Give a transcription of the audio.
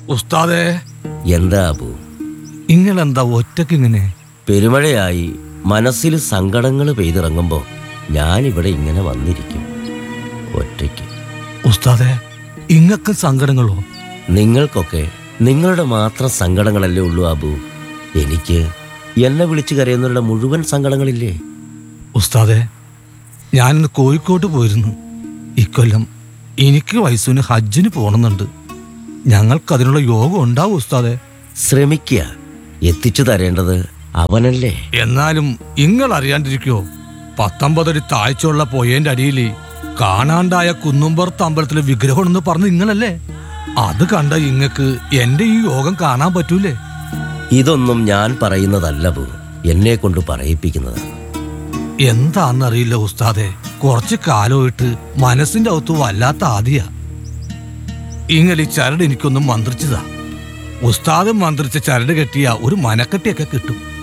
ഉസ്താദേ എന്താ അബു ഇങ്ങളെന്താ ഒറ്റക്കിങ്ങനെ പെരുമഴയായി മനസ്സിൽ സങ്കടങ്ങൾ പെയ്തിറങ്ങുമ്പോൾ ഞാനിവിടെ ഇങ്ങനെ വന്നിരിക്കും ഒറ്റയ്ക്ക് ഉസ്താദേ ഇങ്ങക്ക് സങ്കടങ്ങളോ നിങ്ങൾക്കൊക്കെ നിങ്ങളുടെ മാത്രം സങ്കടങ്ങളല്ലേ ഉള്ളൂ അബു എനിക്ക് എന്നെ വിളിച്ചു കരയുന്നവരുടെ മുഴുവൻ സങ്കടങ്ങളില്ലേ ഉസ്താദേ ഞാനിന്ന് കോഴിക്കോട്ട് പോയിരുന്നു ഇക്കൊല്ലം എനിക്ക് വയസ്സിന് ഹജ്ജിന് പോകണമെന്നുണ്ട് ഞങ്ങൾക്കതിനുള്ള യോഗം ഉണ്ടാവും ഉസ്താദേ ശ്രമിക്കുക എത്തിച്ചു തരേണ്ടത് അവനല്ലേ എന്നാലും ഇങ്ങൾ അറിയാണ്ടിരിക്കോ പത്തൊമ്പതൊരു താഴ്ചയുള്ള പൊയേന്റെ അടിയിൽ കാണാണ്ടായ കുന്നുംപുറത്ത് അമ്പലത്തിലെ വിഗ്രഹം എന്ന് പറഞ്ഞ് നിങ്ങളല്ലേ അത് കണ്ട ഇങ്ങക്ക് എന്റെ ഈ യോഗം കാണാൻ പറ്റൂലേ ഇതൊന്നും ഞാൻ പറയുന്നതല്ല ബു എന്നെ കൊണ്ട് പറയിപ്പിക്കുന്നതാണ് എന്താന്നറിയില്ല ഉസ്താദെ കുറച്ച് കാലമായിട്ട് മനസ്സിന്റെ അകത്ത് വല്ലാത്ത ആദിയ ഇങ്ങനെ ഈ ചരട് എനിക്കൊന്നും മന്ത്രിച്ചതാ ഉസ്താദ് മന്ത്രിച്ച ചരട് കെട്ടിയ ഒരു മനക്കെട്ടിയൊക്കെ കിട്ടും